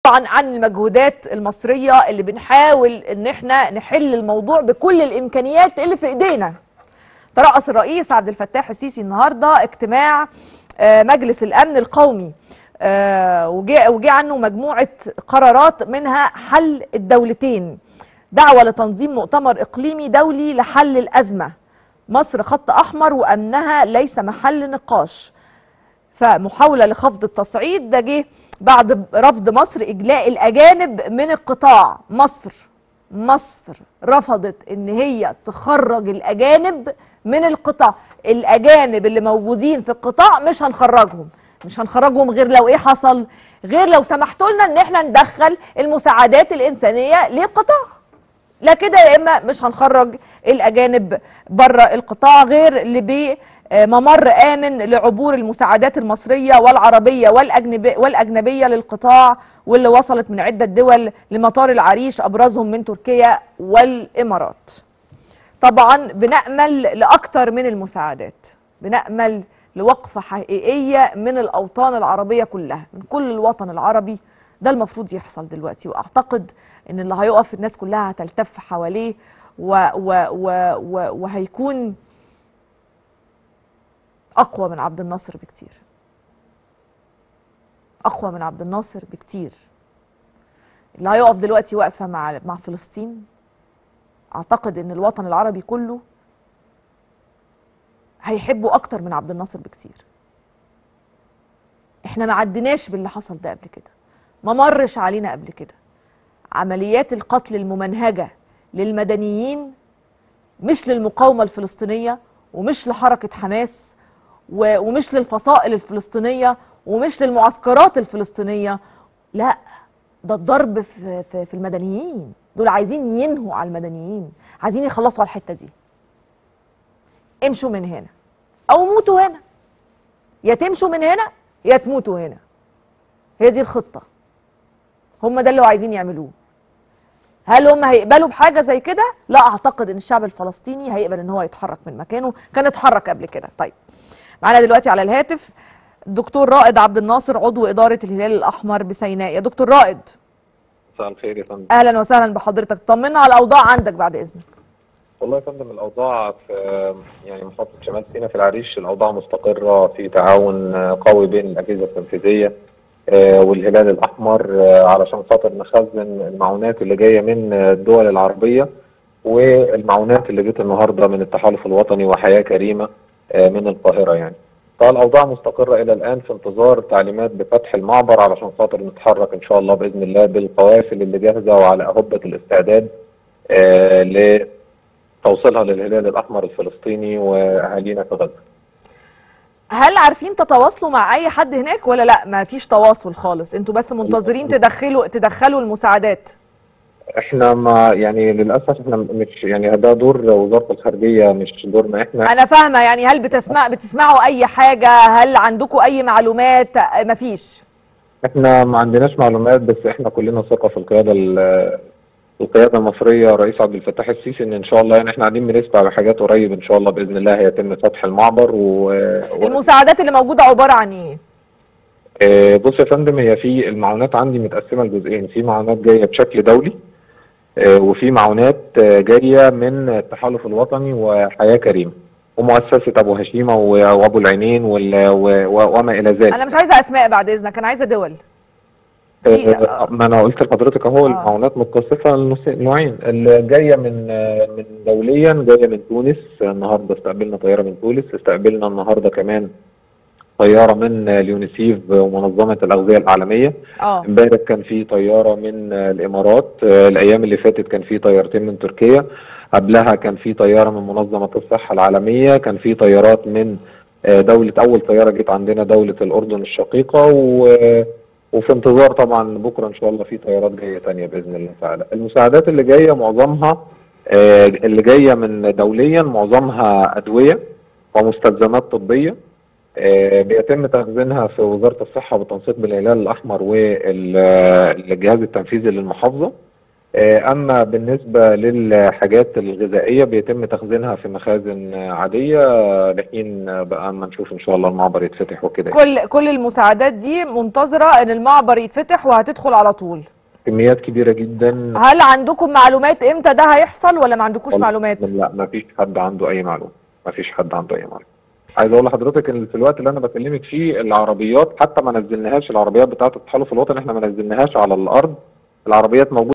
طبعا عن المجهودات المصريه اللي بنحاول ان احنا نحل الموضوع بكل الامكانيات اللي في ايدينا ترأس الرئيس عبد الفتاح السيسي النهارده اجتماع آه، مجلس الامن القومي آه، وجاء وجاء عنه مجموعه قرارات منها حل الدولتين دعوه لتنظيم مؤتمر اقليمي دولي لحل الازمه مصر خط احمر وامنها ليس محل نقاش فمحاولة لخفض التصعيد ده جه بعد رفض مصر إجلاء الأجانب من القطاع مصر مصر رفضت إن هي تخرج الأجانب من القطاع الأجانب اللي موجودين في القطاع مش هنخرجهم مش هنخرجهم غير لو إيه حصل غير لو سمحتوا لنا إن إحنا ندخل المساعدات الإنسانية للقطاع لا كده يا اما مش هنخرج الاجانب بره القطاع غير اللي بممر امن لعبور المساعدات المصريه والعربيه والاجنبيه والاجنبيه للقطاع واللي وصلت من عده دول لمطار العريش ابرزهم من تركيا والامارات. طبعا بنامل لاكثر من المساعدات، بنامل لوقفه حقيقيه من الاوطان العربيه كلها، من كل الوطن العربي ده المفروض يحصل دلوقتي واعتقد ان اللي هيقف الناس كلها هتلتف حواليه و و و و وهيكون اقوى من عبد الناصر بكتير اقوى من عبد الناصر بكتير اللي هيقف دلوقتي واقفه مع مع فلسطين اعتقد ان الوطن العربي كله هيحبه اكتر من عبد الناصر بكتير احنا ما عديناش باللي حصل ده قبل كده ما مرش علينا قبل كده عمليات القتل الممنهجة للمدنيين مش للمقاومة الفلسطينية ومش لحركة حماس و- ومش للفصائل الفلسطينية ومش للمعسكرات الفلسطينية لا ده الضرب في, في, في المدنيين دول عايزين ينهوا على المدنيين عايزين يخلصوا على الحتة دي امشوا من هنا او موتوا هنا يا تمشوا من هنا يا تموتوا هنا هي دي الخطة هم ده اللي هو عايزين يعملوه هل هم هيقبلوا بحاجة زي كده؟ لا أعتقد إن الشعب الفلسطيني هيقبل إن هو يتحرك من مكانه، كان اتحرك قبل كده، طيب. معانا دلوقتي على الهاتف الدكتور رائد عبد الناصر عضو إدارة الهلال الأحمر بسيناء، يا دكتور رائد مساء الخير يا فندم أهلا وسهلا بحضرتك، طمنا على الأوضاع عندك بعد إذنك. والله يا فندم الاوضاع في يعني محافظه شمال سيناء في العريش الاوضاع مستقره في تعاون قوي بين الاجهزه التنفيذيه آه، والهلال الاحمر آه، علشان خاطر نخزن المعونات اللي جايه من الدول العربيه والمعونات اللي جت النهارده من التحالف الوطني وحياه كريمه آه، من القاهره يعني. فالاوضاع مستقره الى الان في انتظار تعليمات بفتح المعبر علشان خاطر نتحرك ان شاء الله باذن الله بالقوافل اللي جاهزه وعلى اهبه الاستعداد آه، لتوصيلها للهلال الاحمر الفلسطيني واهالينا في غزه. هل عارفين تتواصلوا مع أي حد هناك ولا لا ما فيش تواصل خالص؟ أنتوا بس منتظرين تدخلوا تدخلوا المساعدات. احنا ما يعني للاسف احنا مش يعني ده دور وزاره الخارجيه مش دورنا احنا أنا فاهمة يعني هل بتسمع بتسمعوا أي حاجة؟ هل عندكم أي معلومات؟ مفيش. احنا ما عندناش معلومات بس احنا كلنا ثقه في القياده ال- القياده المصريه رئيس عبد الفتاح السيسي ان ان شاء الله يعني احنا قاعدين بنسمع بحاجات قريب ان شاء الله باذن الله هيتم فتح المعبر و, و... المساعدات اللي موجودة عبارة عن إيه؟ آه، بص يا فندم هي في المعونات عندي متقسمه لجزئين في معونات جايه بشكل دولي آه، وفي معونات آه، جايه من التحالف الوطني وحياه كريمه ومؤسسه ابو هشيمه و- وابو العينين وال- و- و- وما الى ذلك أنا مش عايزة أسماء بعد إذنك أنا عايزة دول. في- آه، ما انا قلت لحضرتك اهو آه. المعونات متقسمه لنص- نوعين اللي جايه من آه، من دوليا جايه من تونس النهارده استقبلنا طياره من تونس استقبلنا النهارده كمان طياره من آه، اليونيسيف ومنظمه الاغذيه العالميه اه امبارح كان في طياره من آه، الامارات آه، الايام اللي فاتت كان في طيارتين من تركيا قبلها كان في طياره من منظمه الصحه العالميه كان في طيارات من آه، دوله اول طياره جت عندنا دوله الاردن الشقيقه و وفي انتظار طبعا بكره ان شاء الله في طيارات جايه تانية باذن الله تعالى. المساعدات اللي جايه معظمها آه، اللي جايه من دوليا معظمها ادويه ومستلزمات طبيه آه، بيتم تخزينها في وزاره الصحه بالتنسيق بالهلال الاحمر والجهاز التنفيذي للمحافظه آه، اما بالنسبه للحاجات الغذائيه بيتم تخزينها في مخازن آه، عاديه آه، لحين آه، بقى اما نشوف ان شاء الله المعبر يتفتح وكده كل كل المساعدات دي منتظره ان المعبر يتفتح وهتدخل على طول كميات كبيره جدا هل عندكم معلومات امتى ده هيحصل ولا ما عندكوش والله معلومات لا ما فيش حد عنده اي معلومه ما فيش حد عنده اي معلومه عايز اقول لحضرتك ان في الوقت اللي انا بكلمك فيه العربيات حتى ما نزلناهاش العربيات بتاعه التحالف الوطني احنا ما نزلناهاش على الارض العربيات موجوده